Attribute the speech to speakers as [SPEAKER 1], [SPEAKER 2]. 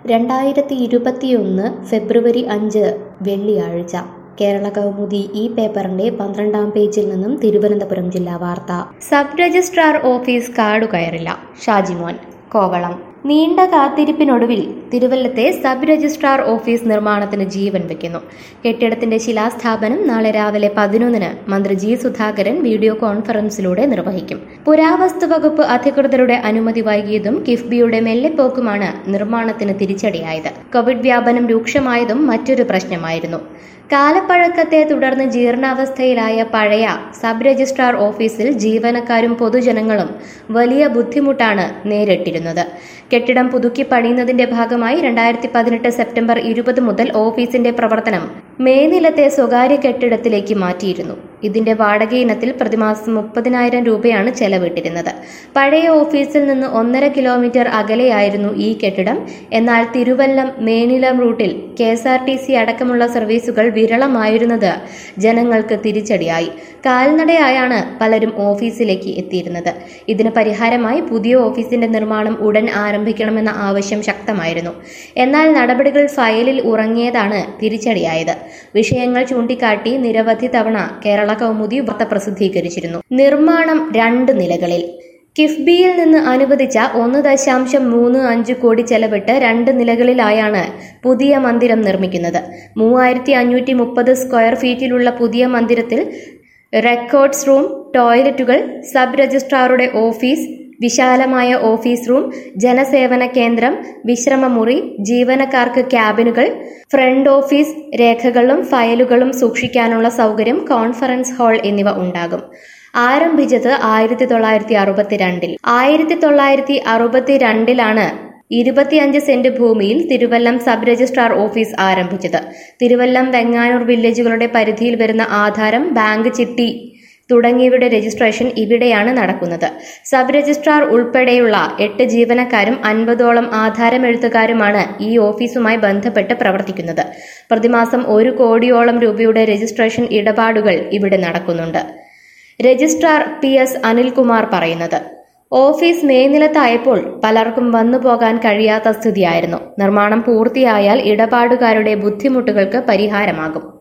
[SPEAKER 1] രണ്ടായിരത്തി ഇരുപത്തിയൊന്ന് ഫെബ്രുവരി അഞ്ച് വെള്ളിയാഴ്ച കേരള കൗമുദി ഈ പേപ്പറിന്റെ പന്ത്രണ്ടാം പേജിൽ നിന്നും തിരുവനന്തപുരം ജില്ലാ വാർത്ത സബ് രജിസ്ട്രാർ ഓഫീസ് കാടുകയറില്ല ഷാജിമോൻ കോവളം നീണ്ട കാത്തിരിപ്പിനൊടുവിൽ തിരുവല്ലത്തെ സബ് രജിസ്ട്രാർ ഓഫീസ് നിർമ്മാണത്തിന് ജീവൻ വെക്കുന്നു കെട്ടിടത്തിന്റെ ശിലാസ്ഥാപനം നാളെ രാവിലെ പതിനൊന്നിന് മന്ത്രി ജി സുധാകരൻ വീഡിയോ കോൺഫറൻസിലൂടെ നിർവഹിക്കും പുരാവസ്തു വകുപ്പ് അധികൃതരുടെ അനുമതി വൈകിയതും കിഫ്ബിയുടെ മെല്ലെപ്പോക്കുമാണ് നിർമ്മാണത്തിന് തിരിച്ചടിയായത് കോവിഡ് വ്യാപനം രൂക്ഷമായതും മറ്റൊരു പ്രശ്നമായിരുന്നു കാലപ്പഴക്കത്തെ തുടർന്ന് ജീർണാവസ്ഥയിലായ പഴയ സബ് രജിസ്ട്രാർ ഓഫീസിൽ ജീവനക്കാരും പൊതുജനങ്ങളും വലിയ ബുദ്ധിമുട്ടാണ് നേരിട്ടിരുന്നത് കെട്ടിടം പുതുക്കി പണിയുന്നതിന്റെ ഭാഗമായി രണ്ടായിരത്തി പതിനെട്ട് സെപ്റ്റംബർ ഇരുപത് മുതൽ ഓഫീസിന്റെ പ്രവർത്തനം മേനിലത്തെ സ്വകാര്യ കെട്ടിടത്തിലേക്ക് മാറ്റിയിരുന്നു ഇതിന്റെ വാടക ഇനത്തിൽ പ്രതിമാസം മുപ്പതിനായിരം രൂപയാണ് ചെലവിട്ടിരുന്നത് പഴയ ഓഫീസിൽ നിന്ന് ഒന്നര കിലോമീറ്റർ അകലെയായിരുന്നു ഈ കെട്ടിടം എന്നാൽ തിരുവല്ലം മേനിലം റൂട്ടിൽ K S R T C അടക്കമുള്ള സർവീസുകൾ വിരളമായിരുന്നത് ജനങ്ങൾക്ക് തിരിച്ചടിയായി കാൽനടയായാണ് പലരും ഓഫീസിലേക്ക് എത്തിയിരുന്നത് ഇതിന് പരിഹാരമായി പുതിയ ഓഫീസിന്റെ നിർമ്മാണം ഉടൻ ആരംഭിക്കണമെന്ന ആവശ്യം ശക്തമായിരുന്നു എന്നാൽ നടപടികൾ ഫയലിൽ ഉറങ്ങിയതാണ് തിരിച്ചടിയായത് വിഷയങ്ങൾ ചൂണ്ടിക്കാട്ടി നിരവധി തവണ കേരള കൗമുദി വാർത്ത പ്രസിദ്ധീകരിച്ചിരുന്നു നിർമ്മാണം രണ്ട് നിലകളിൽ കിഫ്ബിയിൽ നിന്ന് അനുവദിച്ച ഒന്ന് ദശാംശം മൂന്ന് അഞ്ച് കോടി ചെലവിട്ട് രണ്ട് നിലകളിലായാണ് പുതിയ മന്ദിരം നിർമ്മിക്കുന്നത് മൂവായിരത്തി അഞ്ഞൂറ്റി മുപ്പത് സ്ക്വയർ ഫീറ്റിലുള്ള പുതിയ മന്ദിരത്തിൽ റെക്കോർഡ്സ് റൂം ടോയ്ലറ്റുകൾ സബ് രജിസ്ട്രാറുടെ ഓഫീസ് വിശാലമായ ഓഫീസ് റൂം ജനസേവന കേന്ദ്രം വിശ്രമമുറി ജീവനക്കാർക്ക് ക്യാബിനുകൾ ഫ്രണ്ട് ഓഫീസ് രേഖകളും ഫയലുകളും സൂക്ഷിക്കാനുള്ള സൗകര്യം കോൺഫറൻസ് ഹാൾ എന്നിവ ഉണ്ടാകും ആരംഭിച്ചത് ആയിരത്തി തൊള്ളായിരത്തി അറുപത്തിരണ്ടിൽ ആയിരത്തി തൊള്ളായിരത്തി അറുപത്തിരണ്ടിലാണ് ഇരുപത്തിയഞ്ച് സെന്റ് ഭൂമിയിൽ തിരുവല്ലം സബ് രജിസ്ട്രാർ ഓഫീസ് ആരംഭിച്ചത് തിരുവല്ലം വെങ്ങാനൂർ വില്ലേജുകളുടെ പരിധിയിൽ വരുന്ന ആധാരം ബാങ്ക് ചിട്ടി തുടങ്ങിയവയുടെ രജിസ്ട്രേഷൻ ഇവിടെയാണ് നടക്കുന്നത് സബ് രജിസ്ട്രാർ ഉൾപ്പെടെയുള്ള എട്ട് ജീവനക്കാരും അൻപതോളം ആധാരമെഴുത്തുകാരുമാണ് ഈ ഓഫീസുമായി ബന്ധപ്പെട്ട് പ്രവർത്തിക്കുന്നത് പ്രതിമാസം ഒരു കോടിയോളം രൂപയുടെ രജിസ്ട്രേഷൻ ഇടപാടുകൾ ഇവിടെ നടക്കുന്നുണ്ട് രജിസ്ട്രാർ പി എസ് അനിൽകുമാർ പറയുന്നത് ഓഫീസ് മേൽനിലത്തായപ്പോൾ പലർക്കും വന്നു പോകാൻ കഴിയാത്ത സ്ഥിതിയായിരുന്നു നിർമ്മാണം പൂർത്തിയായാൽ ഇടപാടുകാരുടെ ബുദ്ധിമുട്ടുകൾക്ക് പരിഹാരമാകും